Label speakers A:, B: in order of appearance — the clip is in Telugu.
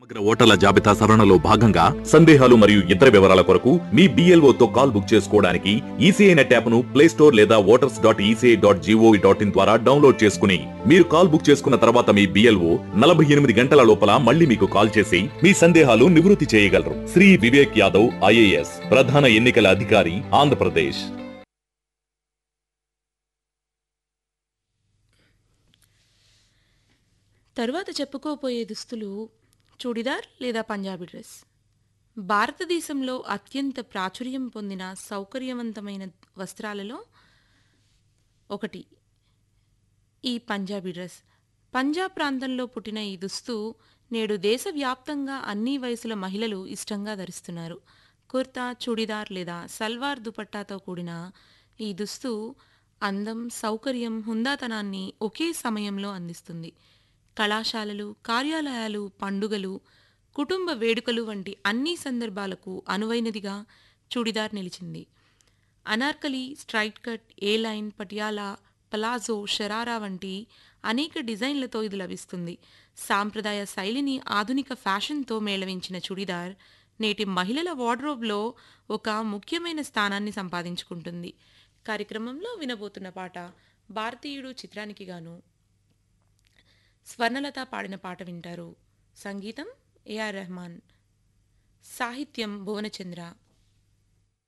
A: సమగ్ర ఓటర్ల జాబితా సవరణలో భాగంగా సందేహాలు మరియు ఇతర వివరాల కొరకు మీ BLO తో కాల్ బుక్ చేసుకోవడానికి ఈసీఐ నెట్ యాప్ ను ప్లే స్టోర్ లేదా voters dot ECI dot GOV dot in ద్వారా డౌన్లోడ్ చేసుకుని మీరు కాల్ బుక్ చేసుకున్న తర్వాత మీ బిఎల్ఓ నలభై ఎనిమిది గంటల లోపల మళ్ళీ మీకు కాల్ చేసి మీ సందేహాలు నివృత్తి చేయగలరు శ్రీ వివేక్ యాదవ్ ఐఏఎస్ ప్రధాన ఎన్నికల అధికారి ఆంధ్రప్రదేశ్
B: తరువాత చెప్పుకోపోయే దుస్తులు చూడిదార్ లేదా పంజాబీ డ్రెస్ భారతదేశంలో అత్యంత ప్రాచుర్యం పొందిన సౌకర్యవంతమైన వస్త్రాలలో ఒకటి ఈ పంజాబీ డ్రెస్ పంజాబ్ ప్రాంతంలో పుట్టిన ఈ దుస్తు నేడు దేశవ్యాప్తంగా అన్ని వయసుల మహిళలు ఇష్టంగా ధరిస్తున్నారు కుర్తా చూడిదార్ లేదా సల్వార్ దుపట్టాతో కూడిన ఈ దుస్తు అందం సౌకర్యం హుందాతనాన్ని ఒకే సమయంలో అందిస్తుంది కళాశాలలు కార్యాలయాలు పండుగలు కుటుంబ వేడుకలు వంటి అన్ని సందర్భాలకు అనువైనదిగా చూడిదార్ నిలిచింది Anarkali straight cut A line Patiala palazzo sharara వంటి అనేక డిజైన్లతో ఇది లభిస్తుంది సాంప్రదాయ శైలిని ఆధునిక ఫ్యాషన్తో మేళవించిన చుడిదార్ నేటి మహిళల వార్డ్రోబ్లో ఒక ముఖ్యమైన స్థానాన్ని సంపాదించుకుంటుంది కార్యక్రమంలో వినబోతున్న పాట భారతీయుడు చిత్రానికి గాను స్వర్ణలత పాడిన పాట వింటారు సంగీతం ఏఆర్ రెహమాన్ సాహిత్యం భువనచంద్ర